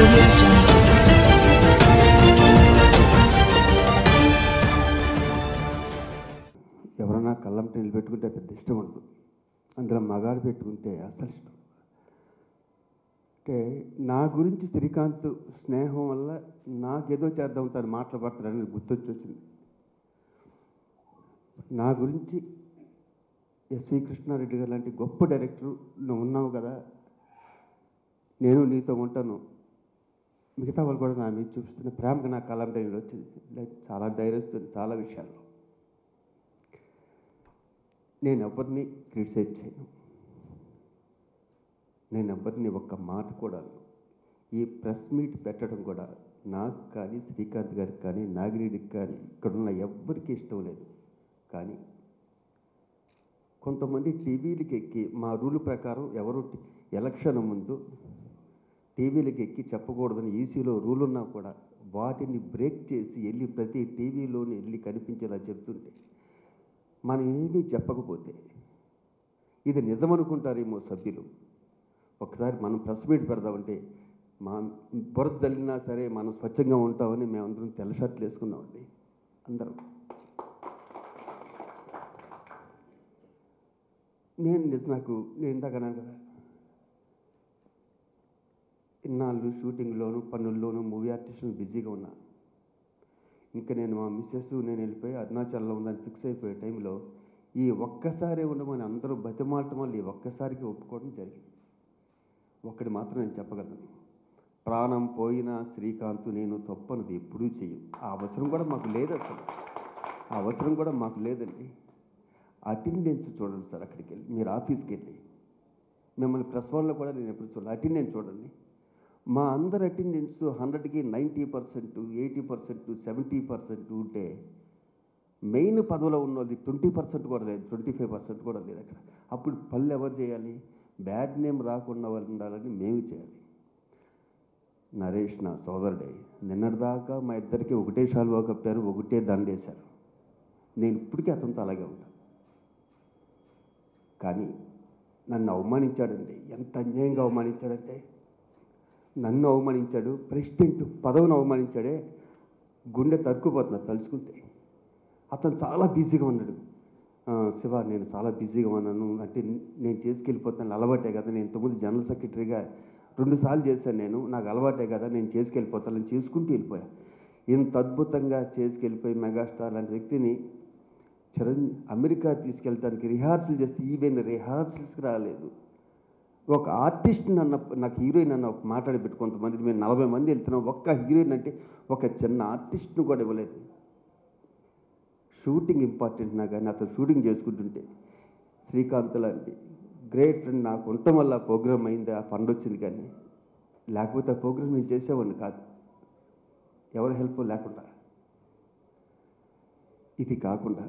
audio jungle. ఎవరైనా కళ్ళంట నిలబెట్టుకుంటే పెద్ద ఇష్టం ఉండదు అందులో మగాడు పెట్టుకుంటే అసలు ఇష్టం అంటే నా గురించి శ్రీకాంత్ స్నేహం వల్ల నాకేదో చేద్దాం తను మాట్లాడతాడని గుర్తొచ్చి వచ్చింది నా గురించి ఎస్వి కృష్ణారెడ్డి గారు లాంటి గొప్ప డైరెక్టర్ నువ్వు ఉన్నావు కదా నేను నీతో ఉంటాను మిగతా వాళ్ళు కూడా నా మీద చూపిస్తున్న ప్రేమకు నా కలం టైంలో వచ్చింది లైక్ చాలా ధైర్యస్తుంది చాలా విషయాల్లో నేను ఎవరిని క్రిటిసైజ్ చేయను నేను ఎవరిని ఒక్క మాట కూడా అనను. ఈ ప్రెస్ మీట్ పెట్టడం కూడా నాకు కానీ శ్రీకాంత్ గారికి కానీ నాగిరెడ్డికి కానీ ఇక్కడున్న ఎవ్వరికి ఇష్టం లేదు కానీ కొంతమంది టీవీలకి ఎక్కి మా రూల్ ప్రకారం ఎవరు టి- ఎలక్షన్ ముందు టీవీలకి ఎక్కి చెప్పకూడదని ఈసీలో రూల్ ఉన్నా కూడా వాటిని బ్రేక్ చేసి వెళ్ళి ప్రతి టీవీలోని వెళ్ళి కనిపించేలా చెప్తుంటే మనం ఏమీ చెప్పకపోతే ఇది నిజమనుకుంటారేమో సభ్యులు ఒకసారి మనం ప్రెస్ మీట్ పెడదామంటే మా బురద జల్లినా సరే మనం స్వచ్ఛంగా ఉంటామని మేమందరం తెల్ల షర్ట్లు వేసుకున్నామండి అందరం నేను నిజ- నాకు నేను ఇందాక అన్నాను కదా ఇన్నాళ్ళు షూటింగ్లోను పనుల్లోనూ మూవీ ఆర్టిస్టులు బిజీగా ఉన్నా ఇంకా నేను మా మిస్సెస్ నేను వెళ్ళిపోయి అరుణాచల్లో ఉందని ఫిక్స్ అయిపోయే టైంలో ఈ ఒక్కసారి ఉండమని అందరూ బతిమాలటం వల్ల ఈ ఒక్కసారికి ఒప్పుకోవడం జరిగింది ఒక్కటి మాత్రం నేను చెప్పగలను ప్రాణం పోయినా శ్రీకాంత్ నేను తప్పనది ఎప్పుడూ చెయ్యం ఆ అవసరం కూడా మాకు లేదు అసలు ఆ అవసరం కూడా మాకు లేదండి అటెండెన్స్ చూడండి సార్ అక్కడికి వెళ్ళి మీరు ఆఫీస్కి వెళ్ళి మిమ్మల్ని ప్రెస్ వాళ్ళలో కూడా నేను ఎప్పుడు చూడాలి అటెండెన్స్ చూడండి మా అందరి అటెండెన్స్ హండ్రెడ్కి ninety percent eighty percent seventy percent ఉంటే మెయిన్ పదవిలో ఉన్న వాళ్ళది ట్వంటీ పర్సెంట్ కూడా లేదు ట్వంటీ ఫైవ్ పర్సెంట్ కూడా లేదు అక్కడ అప్పుడు పనులు ఎవరు చేయాలి బ్యాడ్ నేమ్ రాకుండా వాళ్ళు ఉండాలని మేము చేయాలి నరేష్ నా సోదరుడే నిన్నటిదాకా మా ఇద్దరికి ఒకటే షాల్వా కప్పారు ఒకటే దండేశారు నేను ఇప్పటికీ అతనితో అలాగే ఉంటాను కానీ నన్ను అవమానించాడండి ఎంత అన్యాయంగా అవమానించాడంటే నన్ను అవమానించాడు ప్రెసిడెంట్ పదవిని అవమానించాడే గుండె తరుక్కుపోతున్నా తలుచుకుంటే అతను చాలా బిజీగా ఉన్నాడు "ఆ, శివ నేను చాలా బిజీగా ఉన్నాను అంటే నేను చేసుకెళ్ళిపోతాను అలవాటే కదా నేను ఇంతకుముందు జనరల్ సెక్రటరీగా రెండు సార్లు చేశాను నేను నాకు అలవాటే కదా నేను చేసుకెళ్ళిపోతాను అని చేసుకుంటూ వెళ్ళిపోయా ఇంత అద్భుతంగా చేసుకెళ్ళిపోయి మెగాస్టార్ లాంటి వ్యక్తిని చిరంజీ అమెరికా తీసుకెళ్ళడానికి రిహార్సల్ చేస్తే ఈవెన్ రిహార్సల్స్కి రాలేదు ఒక ఆర్టిస్ట్ నన్న నాకు హీరోయిన్ అన్న ఒక మాట్లాడి పెట్టి కొంతమంది మేము నలభై మంది వెళ్తున్నాం ఒక్క హీరోయిన్ అంటే ఒక చిన్న ఆర్టిస్ట్ను కూడా ఇవ్వలేదు షూటింగ్ ఇంపార్టెంట్ నా కానీ అతను షూటింగ్ చేసుకుంటుంటే శ్రీకాంత్ లాంటి గ్రేట్ ఫ్రెండ్ నాకు ఉండటం వల్ల ప్రోగ్రామ్ అయింది ఆ ఫండ్ వచ్చింది కానీ లేకపోతే ఆ ప్రోగ్రామ్ నేను చేసేవాడిని కాదు ఎవరి హెల్ప్ లేకుండా ఇది కాకుండా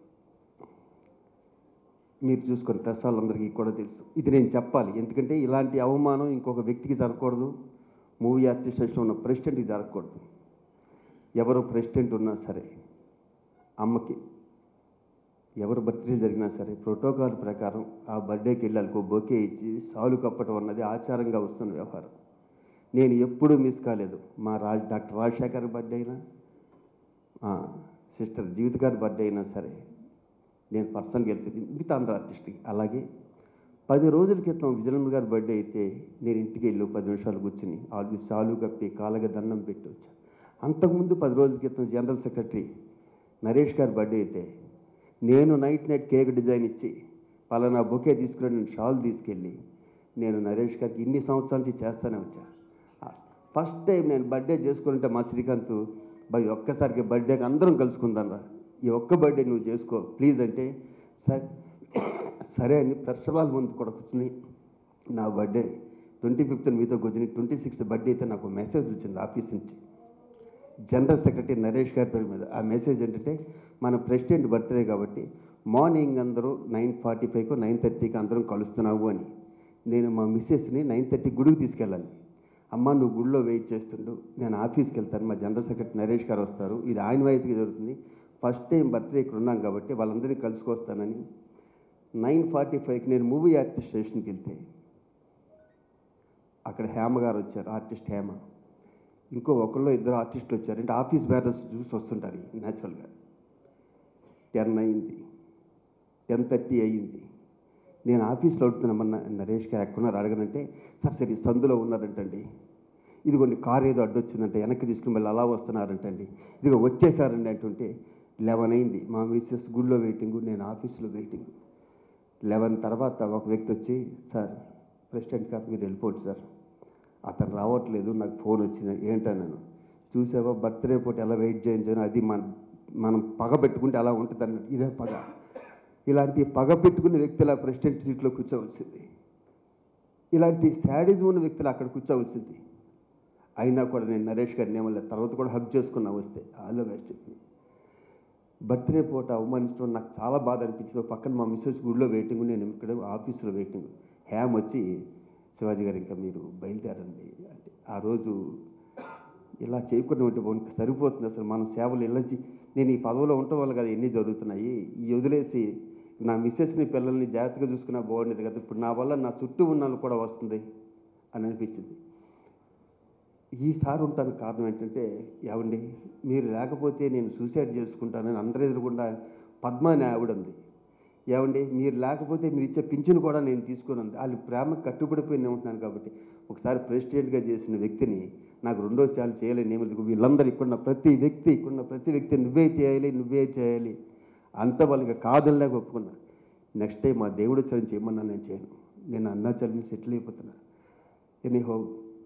మీరు చూసుకొని ప్రెస్ వాళ్ళందరికీ కూడా తెలుసు ఇది నేను చెప్పాలి ఎందుకంటే ఇలాంటి అవమానం ఇంకొక వ్యక్తికి జరగకూడదు మూవీ ఆర్టిస్టేషన్లో ఉన్న ప్రెసిడెంట్కి జరగకూడదు ఎవరు ప్రెసిడెంట్ ఉన్నా సరే అమ్మకి ఎవరు బర్త్డే జరిగినా సరే ప్రోటోకాల్ ప్రకారం ఆ బర్త్డేకి వెళ్ళాలి ఒక బొకే ఇచ్చి సాలు కప్పటం అన్నది ఆచారంగా వస్తున్న వ్యవహారం నేను ఎప్పుడూ మిస్ కాలేదు మా రాజ్ డాక్టర్ రాజశేఖర్ బర్త్డే అయినా సిస్టర్ జీవిత గారి బర్త్డే అయినా సరే నేను పర్సనల్గా వెళ్తుంది మిగతా అందరూ ఆర్టిస్ట్కి అలాగే పది రోజుల క్రితం విజయనగర్ గారి బర్త్డే అయితే నేను ఇంటికి వెళ్ళి పది నిమిషాలు కూర్చుని ఆల్వి సాలు కప్పి కాళ్ళగా దండం పెట్టి వచ్చాను అంతకుముందు పది రోజుల క్రితం జనరల్ సెక్రటరీ నరేష్ గారి బర్త్డే అయితే నేను నైట్ నైట్ కేక్ డిజైన్ ఇచ్చి పలానా బొకే తీసుకుని నేను షాల్ తీసుకెళ్ళి నేను నరేష్ గారికి ఇన్ని సంవత్సరాల నుంచి చేస్తానే వచ్చా ఫస్ట్ టైం నేను బర్త్డే చేసుకుంటే మా శ్రీకాంత్ బై ఒక్కసారికి బర్త్డేకి అందరం కలుసుకుందాం రా ఈ ఒక్క బర్త్డే నువ్వు చేసుకో ప్లీజ్ అంటే సరే సరే అని ప్రెస్ వాళ్ళ ముందు కూడా కూర్చుని నా బర్త్డే ట్వంటీ ఫిఫ్త్ మీతో కూర్చుని ట్వంటీ సిక్స్త్ బర్త్డే అయితే నాకు మెసేజ్ వచ్చింది ఆఫీస్ నుంచి జనరల్ సెక్రటరీ నరేష్ గారి పేరు మీద ఆ మెసేజ్ ఏంటంటే మన ప్రెసిడెంట్ బర్త్డే కాబట్టి మార్నింగ్ అందరూ నైన్ ఫార్టీ ఫైవ్కు నైన్ థర్టీకి అందరం కలుస్తున్నావు అని నేను మా మిస్సెస్ని నైన్ థర్టీ గుడికి తీసుకెళ్ళాలి అమ్మ నువ్వు గుడిలో వెయిట్ చేస్తుండు నేను ఆఫీస్కి వెళ్తాను మా జనరల్ సెక్రటరీ నరేష్ గారు వస్తారు ఇది ఆయన వైపుకి జరుగుతుంది ఫస్ట్ టైం బర్త్డే ఇక్కడ ఉన్నాం కాబట్టి వాళ్ళందరినీ కలుసుకొస్తానని నైన్ ఫార్టీ ఫైవ్కి నేను మూవీ ఆర్టిస్ట్ స్టేషన్కి వెళ్తే అక్కడ హేమ గారు వచ్చారు ఆర్టిస్ట్ హేమ ఇంకో ఒకళ్ళు ఇద్దరు ఆర్టిస్టులు వచ్చారు అంటే ఆఫీస్ బ్యానర్స్ చూసి వస్తుంటారు న్యాచురల్గా టెన్ అయింది టెన్ థర్టీ అయ్యింది నేను ఆఫీస్లో అడుగుతున్నామన్న నరేష్ గారు ఎక్కడున్నారు అడగనంటే సార్ సరే సందులో ఉన్నారంటండి ఇదిగోండి కారు ఏదో అడ్డొచ్చిందంటే వెనక్కి తీసుకుని మళ్ళీ అలా వస్తున్నారంటండి ఇదిగో వచ్చేసారండి అంటుంటే లెవెన్ అయింది మా మిస్సెస్ గుళ్ళో వెయిటింగ్ నేను ఆఫీస్లో వెయిటింగ్ లెవెన్ తర్వాత ఒక వ్యక్తి వచ్చి సార్ ప్రెసిడెంట్ గారు మీరు వెళ్ళిపోండి సార్ అతను రావట్లేదు నాకు ఫోన్ వచ్చింది ఏంటన్నాను చూసావా బర్త్డే పూట ఎలా వెయిట్ చేయించాను అది మన మనం పగ పెట్టుకుంటే అలా ఉంటుంది అన్నట్టు ఇదే పగ ఇలాంటి పగ పెట్టుకున్న వ్యక్తుల ప్రెసిడెంట్ సీట్లో కూర్చోవలసింది ఇలాంటి శాడిజం ఉన్న వ్యక్తులు అక్కడ కూర్చోవలసింది అయినా కూడా నేను నరేష్ గారిని ఏమలే తర్వాత కూడా హక్ చేసుకున్నా వస్తే ఆల్ ద బెస్ట్ చెప్పి బర్త్డే పూట అవమానించడం నాకు చాలా బాధ అనిపించింది ఓ పక్కన మా మిస్సెస్ గుడిలో వెయిటింగ్ నేను ఇక్కడ ఆఫీసులో వెయిటింగ్ హ్యామ్ వచ్చి శివాజీ గారు ఇంకా మీరు బయలుదేరండి అంటే ఆ రోజు ఇలా చేయకుండా ఉంటే బాగుంది. సరిపోతుంది అసలు మనం సేవలు ఇలా చే- నేను ఈ పదవిలో ఉండటం వల్ల కదా ఎన్ని జరుగుతున్నాయి ఈ వదిలేసి నా మిస్సెస్ని పిల్లల్ని జాగ్రత్తగా చూసుకున్నా బాగుండేది కదా ఇప్పుడు నా వల్ల నా చుట్టూ ఉన్న వాళ్ళు కూడా వస్తుంది అని అనిపించింది ఈసారి ఉంటానికి కారణం ఏంటంటే ఏమండి మీరు లేకపోతే నేను సూసైడ్ చేసుకుంటానని అందరి ఎదురుకుండా పద్మ అనే ఆవిడ ఉంది ఏమండి మీరు లేకపోతే మీరు ఇచ్చే పింఛను కూడా నేను తీసుకొని ఉంది వాళ్ళు ప్రేమకు కట్టుబడిపోయి నేను ఉంటున్నాను కాబట్టి ఒకసారి ప్రెసిడెంట్గా చేసిన వ్యక్తిని నాకు రెండోసార్లు చేయలేని ఏమి లేదు. వీళ్ళందరూ ఇక్కడున్న ప్రతి వ్యక్తి ఇక్కడున్న ప్రతి వ్యక్తి నువ్వే చేయాలి నువ్వే చేయాలి అంత వాళ్ళకి కాదనిలేక ఒప్పుకున్నా నెక్స్ట్ టైం మా దేవుడు చరణ్ చేయమన్నా నేను చేయను నేను అన్నాచలం సెటిల్ అయిపోతున్నా ఎనీహో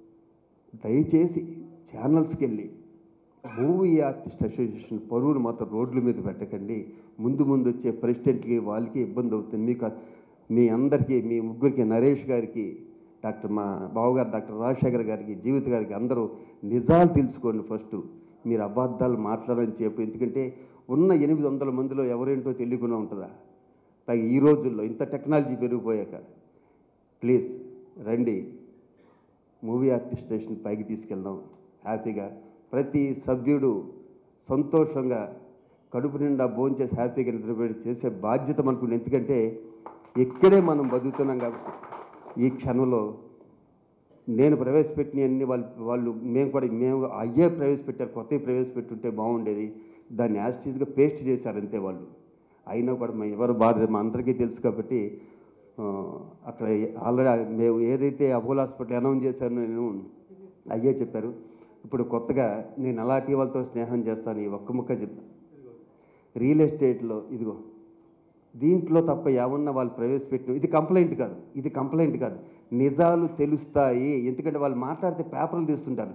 దయచేసి ఛానల్స్కి వెళ్ళి మూవీ ఆర్టిస్ట్ అసోసియేషన్ పరువును మాత్రం రోడ్ల మీద పెట్టకండి ముందు ముందు వచ్చే ప్రెసిడెంట్కి వాళ్ళకి ఇబ్బంది అవుతుంది మీకు ఆ- మీ అందరికీ మీ ముగ్గురికి నరేష్ గారికి డాక్టర్ మా బావగారు డాక్టర్ రాజశేఖర్ గారికి జీవిత గారికి అందరూ నిజాలు తెలుసుకోండి ఫస్ట్ మీరు అబద్ధాలు మాట్లాడని చెప్పు ఎందుకంటే ఉన్న ఎనిమిది వందల మందిలో ఎవరేంటో తెలియకుండా ఉంటుందా పైగా ఈ రోజుల్లో ఇంత టెక్నాలజీ పెరిగిపోయాక ప్లీజ్ రండి మూవీ ఆర్టిస్ట్ స్టేషన్ పైకి తీసుకెళ్దాం హ్యాపీగా ప్రతి సభ్యుడు సంతోషంగా కడుపు నిండా భోంచేసి హ్యాపీగా నిద్రపోయి చేసే బాధ్యత మనకు ఎందుకంటే ఇక్కడే మనం బతుకుతున్నాం కాబట్టి ఈ క్షణంలో నేను ప్రవేశపెట్టిన అన్ని వాళ్ళు వాళ్ళు మేము కూడా మేము అయ్యే ప్రవేశపెట్టారు కొత్తవి ప్రవేశపెట్టుంటే బాగుండేది దాన్ని యాస్టీస్గా పేస్ట్ చేశారు అంతే వాళ్ళు అయినా కూడా మేము ఎవరు బాధ మా అందరికీ తెలుసు కాబట్టి ఆ, అక్కడ ఆల్రెడీ మేము ఏదైతే అపోలో హాస్పిటల్ అనౌన్స్ చేశానో నేను అయ్యే చెప్పారు ఇప్పుడు కొత్తగా నేను అలాంటి వాళ్ళతో స్నేహం చేస్తాను ఈ ఒక్క ముక్క చెప్తాను రియల్ ఎస్టేట్లో ఇదిగో దీంట్లో తప్ప ఏమన్నా వాళ్ళు ప్రవేశపెట్టిన ఇది కంప్లైంట్ కాదు ఇది కంప్లైంట్ కాదు నిజాలు తెలుస్తాయి ఎందుకంటే వాళ్ళు మాట్లాడితే పేపర్లు తీస్తుంటారు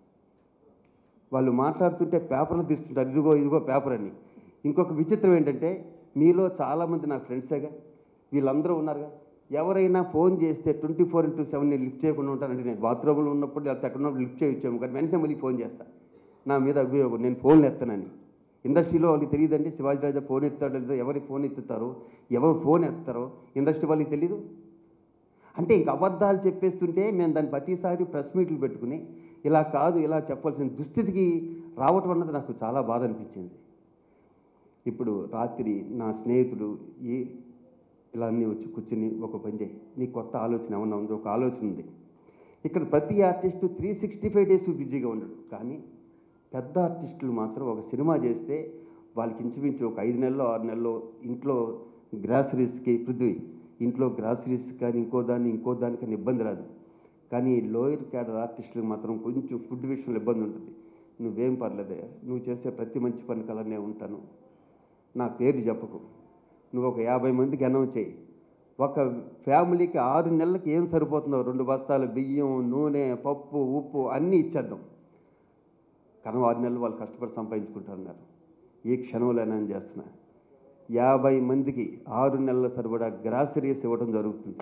వాళ్ళు మాట్లాడుతుంటే పేపర్లు తీస్తుంటారు ఇదిగో ఇదిగో పేపర్ అని ఇంకొక విచిత్రం ఏంటంటే మీలో చాలామంది నా ఫ్రెండ్సేగా వీళ్ళందరూ ఉన్నారుగా ఎవరైనా ఫోన్ చేస్తే ట్వంటీ ఫోర్ ఇంటూ సెవెన్ నేను లిఫ్ట్ చేయకుండా ఉంటానంటే నేను బాత్రూంలో ఉన్నప్పుడు లేకపోతే ఎక్కడ ఉన్నప్పుడు లిఫ్ట్ చేయొచ్చాము కానీ వెంటనే మళ్ళీ ఫోన్ చేస్తా నా మీద అభియోగం నేను ఫోన్లు ఎత్తానని ఇండస్ట్రీలో వాళ్ళకి తెలియదండి శివాజీ రాజా ఫోన్ ఎత్తాడో లేదో ఎవరి ఫోన్ ఎత్తుతారో ఎవరు ఫోన్ ఎత్తారో ఇండస్ట్రీ వాళ్ళకి తెలీదు అంటే ఇంక అబద్ధాలు చెప్పేస్తుంటే మేము దాన్ని ప్రతిసారి ప్రెస్ మీట్లు పెట్టుకుని ఇలా కాదు ఇలా చెప్పాల్సిన దుస్థితికి రావటం అన్నది నాకు చాలా బాధ అనిపించింది ఇప్పుడు రాత్రి నా స్నేహితుడు ఈ ఇలా అన్నీ వచ్చి కూర్చుని ఒక పని చేయి నీ కొత్త ఆలోచన ఏమన్నా ఉంది ఒక ఆలోచన ఉంది ఇక్కడ ప్రతి artist three sixty five days బిజీగా ఉండడు కానీ పెద్ద ఆర్టిస్టులు మాత్రం ఒక సినిమా చేస్తే వాళ్ళకి ఇంచుమించు ఒక ఐదు నెలలు ఆరు నెలలు ఇంట్లో గ్రాసరీస్కి పృథ్వీ ఇంట్లో గ్రాసరీస్ కానీ ఇంకో దాన్ని ఇంకో దానికని ఇబ్బంది రాదు కానీ లోయర్ క్యాడర్ ఆర్టిస్టులకు మాత్రం కొంచెం ఫుడ్ విషయంలో ఇబ్బంది ఉంటుంది నువ్వేం పర్లేదే నువ్వు చేసే ప్రతి మంచి పని కలనే ఉంటాను నా పేరు చెప్పకు నువ్వు ఒక యాభై మందికి అనౌన్స్ చేయి ఒక ఫ్యామిలీకి ఆరు నెలలకి ఏం సరిపోతుందో రెండు బస్తాలు బియ్యం నూనె పప్పు ఉప్పు అన్నీ ఇచ్చేద్దాం కానీ ఆరు నెలలు వాళ్ళు కష్టపడి సంపాదించుకుంటారన్నారు ఈ క్షణంలో నేను చేస్తున్నా యాభై మందికి ఆరు నెలల సరిపడా గ్రాసరీస్ ఇవ్వడం జరుగుతుంది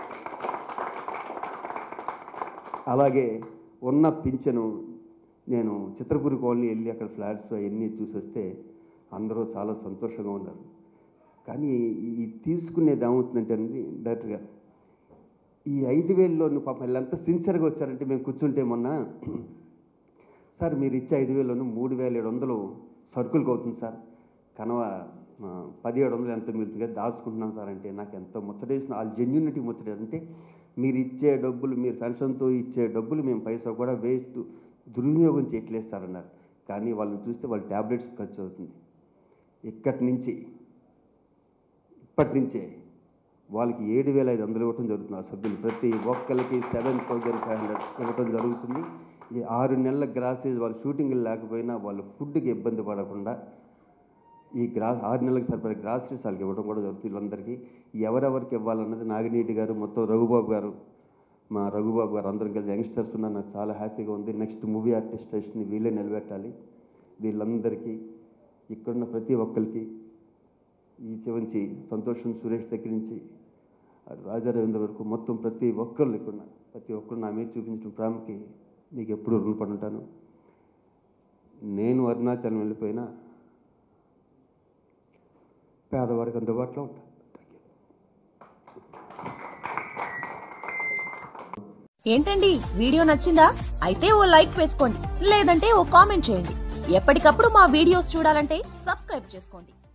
అలాగే ఉన్న పింఛను నేను చిత్రపూరి కాలనీ వెళ్ళి అక్కడ ఫ్లాట్స్ అవన్నీ చూసొస్తే అందరూ చాలా సంతోషంగా ఉన్నారు కానీ ఈ తీసుకునేది ఏమవుతుందంటే అండి డైరెక్టర్ గారు ఈ ఐదు వేలలో నువ్వు పాపం వీళ్ళు ఎంత సిన్సియర్గా వచ్చారంటే మేము కూర్చుంటే మొన్న సార్ మీరు ఇచ్చే ఐదు వేలను మూడు వేల ఏడు వందలు సరుకులకు అవుతుంది సార్ కనవ ఆ, పదిహేడు వందలు ఎంత మిగులుతుంది కదా దాచుకుంటున్నాం సార్ అంటే నాకు ఎంతో ముచ్చటేసిన వాళ్ళ జెన్యునిటీ ముచ్చట అంటే మీరు ఇచ్చే డబ్బులు మీరు పెన్షన్తో ఇచ్చే డబ్బులు మేము పైసా కూడా వేస్ట్ దుర్వినియోగం చేయట్లేస్తారన్నారు కానీ వాళ్ళని చూస్తే వాళ్ళ ట్యాబ్లెట్స్ ఖర్చు అవుతుంది ఇక్కడి నుంచి ఇప్పటి నుంచే వాళ్ళకి ఏడు వేల ఐదు వందలు ఇవ్వటం జరుగుతుంది ఆ సభ్యులు ప్రతి ఒక్కరికి సెవెన్ థౌజండ్ ఫైవ్ హండ్రెడ్ ఇవ్వటం జరుగుతుంది ఈ ఆరు నెలల గ్రాసేజ్ వాళ్ళు షూటింగ్ లేకపోయినా వాళ్ళ ఫుడ్కి ఇబ్బంది పడకుండా ఈ గ్రా ఆరు నెలలకు సరిపడే గ్రాసరీస్ వాళ్ళకి ఇవ్వడం కూడా జరుగుతుంది వీళ్ళందరికీ ఎవరెవరికి ఇవ్వాలన్నది నాగినీటి గారు మొత్తం రఘుబాబు గారు మా రఘుబాబు గారు అందరం కలిసి యంగ్స్టర్స్ ఉన్నారు నాకు చాలా హ్యాపీగా ఉంది నెక్స్ట్ మూవీ ఆర్టిస్టేషన్ని వీళ్ళే నిలబెట్టాలి వీళ్ళందరికీ ఇక్కడున్న ప్రతి ఒక్కరికి ఈ చివంచి సంతోషం సురేష్ దగ్గర నుంచి రాజా రవీంద్ర వరకు మొత్తం ప్రతి ఒక్కళ్ళు ఇక్కడ ప్రతి ఒక్కరు నా మీద చూపించిన ప్రేమకి మీకు ఎప్పుడూ రుణపడి ఉంటాను నేను అరుణాచలం వెళ్ళిపోయినా పేదవాడికి అందుబాటులో ఉంటాను ఏంటండి వీడియో నచ్చిందా అయితే ఓ లైక్ వేసుకోండి లేదంటే ఓ కామెంట్ చేయండి ఎప్పటికప్పుడు మా వీడియోస్ చూడాలంటే సబ్స్క్రైబ్ చేసుకోండి